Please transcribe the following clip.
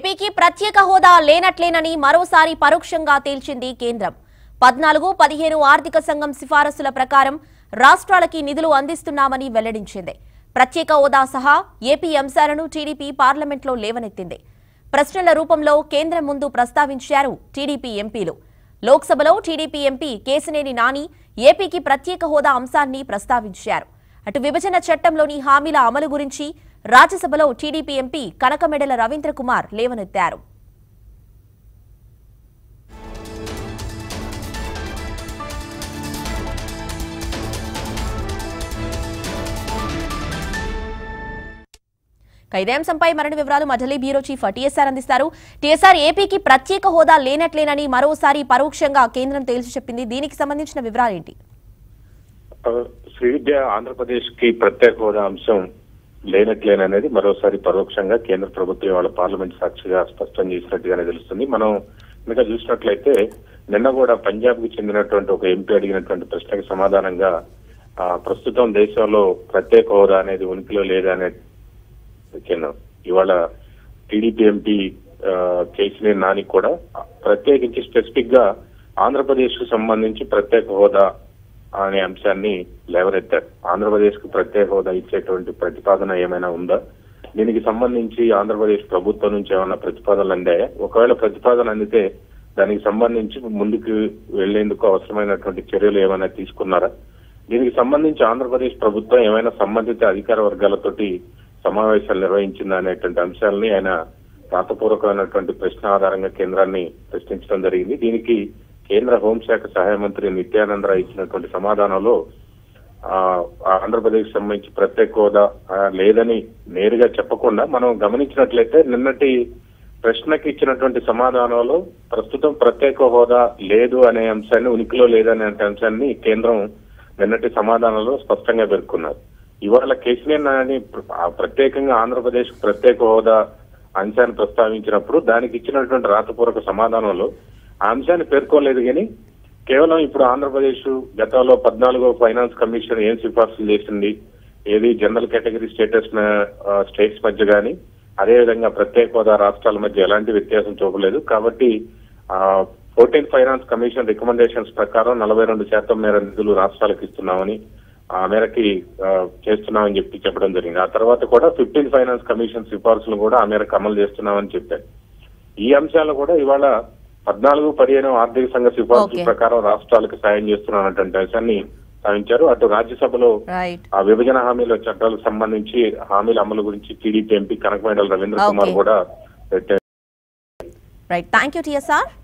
ఏపీకి ప్రత్యేక హోదా లేనట్లేనని మరోసారి పరోక్షంగా తేల్చింది కేంద్రం పద్నాలుగు పదిహేను ఆర్థిక సంఘం సిఫారసుల ప్రకారం రాష్ట్రాలకి నిధులు అందిస్తున్నామని వెల్లడించింది ప్రత్యేక హోదా సహా ఏపీ అంశాలను టీడీపీ పార్లమెంట్లో లేవనెత్తింది ప్రశ్నల రూపంలో కేంద్రం ముందు ప్రస్తావించారు టీడీపీ ఎంపీలు లోక్సభలో టీడీపీ ఎంపీ కేసినేని నాని ఏపీకి ప్రత్యేక హోదా అంశాన్ని ప్రస్తావించారు అటు విభజన చట్టంలోని హామీల అమలు గురించి రాజ్యసభలో టీడీపీ ఎంపీ కనకమెడల రవీంద్ర కుమార్ లేవనెత్తారు ఇక ఇదే అంశంపై మరిన్ని వివరాలు మఢలి బ్యూరో చీఫ్ టీఎస్ఆర్ అందిస్తారు టీఎస్ఆర్ ఏపీకి ప్రత్యేక హోదా లేనట్లేనని మరోసారి పరోక్షంగా కేంద్రం తేల్చి చెప్పింది దీనికి సంబంధించిన వివరాలేంటి ఆ, శ్రీవిద్య ఆంధ్రప్రదేశ్ కి ప్రత్యేక హోదా అంశం లేనట్లేననేది మరోసారి పరోక్షంగా కేంద్ర ప్రభుత్వం వాళ్ళ పార్లమెంట్ సాక్షిగా స్పష్టం చేసినట్టుగానే తెలుస్తుంది మనం ఇంకా చూసినట్లయితే నిన్న కూడా పంజాబ్ కి చెందినటువంటి ఒక ఎంపీ అడిగినటువంటి ప్రశ్నకు సమాధానంగా ఆ, ప్రస్తుతం దేశంలో ప్రత్యేక హోదా అనేది ఉనికిలో లేదనే కేంద్రం ఇవాళ టీడీపీ ఎంపీ కేసీఆర్ నాని కూడా ప్రత్యేకించి స్పెసిఫిక్ గా ఆంధ్రప్రదేశ్ కు సంబంధించి ప్రత్యేక హోదా అనే అంశాన్ని లేవనెత్తారు ఆంధ్రప్రదేశ్ కు ప్రత్యేక హోదా ఇచ్చేటువంటి ప్రతిపాదన ఏమైనా ఉందా దీనికి సంబంధించి ఆంధ్రప్రదేశ్ ప్రభుత్వం నుంచి ఏమైనా ప్రతిపాదనలు అందాయా ఒకవేళ ప్రతిపాదన అందితే దానికి సంబంధించి ముందుకు వెళ్లేందుకు అవసరమైనటువంటి చర్యలు ఏమైనా తీసుకున్నారా దీనికి సంబంధించి ఆంధ్రప్రదేశ్ ప్రభుత్వం ఏమైనా సంబంధిత అధికార వర్గాలతోటి సమావేశాలు నిర్వహించిందా అనేటువంటి అంశాలని ఆయన రాతపూర్వకమైనటువంటి ప్రశ్న ఆధారంగా కేంద్రాన్ని ప్రశ్నించడం జరిగింది దీనికి కేంద్ర హోంశాఖ సహాయ మంత్రి నిత్యానందరావు ఇచ్చినటువంటి సమాధానంలో ఆ ఆంధ్రప్రదేశ్ సంబంధించి ప్రత్యేక హోదా ఆ, లేదని నేరుగా చెప్పకుండా మనం గమనించినట్లయితే నిన్నటి ప్రశ్నకి ఇచ్చినటువంటి సమాధానంలో ప్రస్తుతం ప్రత్యేక హోదా లేదు అనే అంశాన్ని ఉనికిలో లేదనే అంశాన్ని కేంద్రం నిన్నటి సమాధానంలో స్పష్టంగా పేర్కొన్నారు ఇవాళ కేసీఆర్ నాని ప్ర- ప్రత్యేకంగా ఆంధ్రప్రదేశ్ ప్రత్యేక హోదా అంశాన్ని ప్రస్తావించినప్పుడు దానికి ఇచ్చినటువంటి రాతపూర్వక సమాధానంలో ఆ అంశాన్ని పేర్కోలేదు కానీ కేవలం ఇప్పుడు ఆంధ్రప్రదేశ్ గతంలో పద్నాలుగో ఫైనాన్స్ కమిషన్ ఏం సిఫార్సులు చేసింది ఏది జనరల్ కేటగిరీ స్టేటస్ స్టేట్స్ మధ్య కానీ అదేవిధంగా ప్రత్యేక హోదా రాష్ట్రాల మధ్య ఎలాంటి వ్యత్యాసం చూపలేదు కాబట్టి ఫోర్టీన్ ఫైనాన్స్ కమిషన్ రికమెండేషన్స్ ప్రకారం నలభై రెండు శాతం మేర నిధులు రాష్ట్రాలకు ఇస్తున్నామని ఆ మేరకి ఆ, చేస్తున్నామని చెప్పి చెప్పడం జరిగింది ఆ తర్వాత కూడా ఫిఫ్టీన్ ఫైనాన్స్ కమిషన్ సిఫార్సులు కూడా ఆ మేరకు అమలు చేస్తున్నామని చెప్పారు ఈ అంశాలు కూడా ఇవాళ పద్నాలుగు పదిహేను ఆర్థిక సంఘ సిఫార్సుల Okay. ప్రకారం రాష్ట్రాలకు సాయం చేస్తున్నటువంటి అంశాన్ని సాధించారు అటు రాజ్యసభలో రైట్ ఆ విభజన హామీల చట్టాలకు సంబంధించి హామీల అమలు గురించి టీడీపీ ఎంపీ కనకమేడల రవీంద్ర కుమార్ Okay. కూడా పెట్టారు రైట్ థ్యాంక్ యూ టీఎస్ఆర్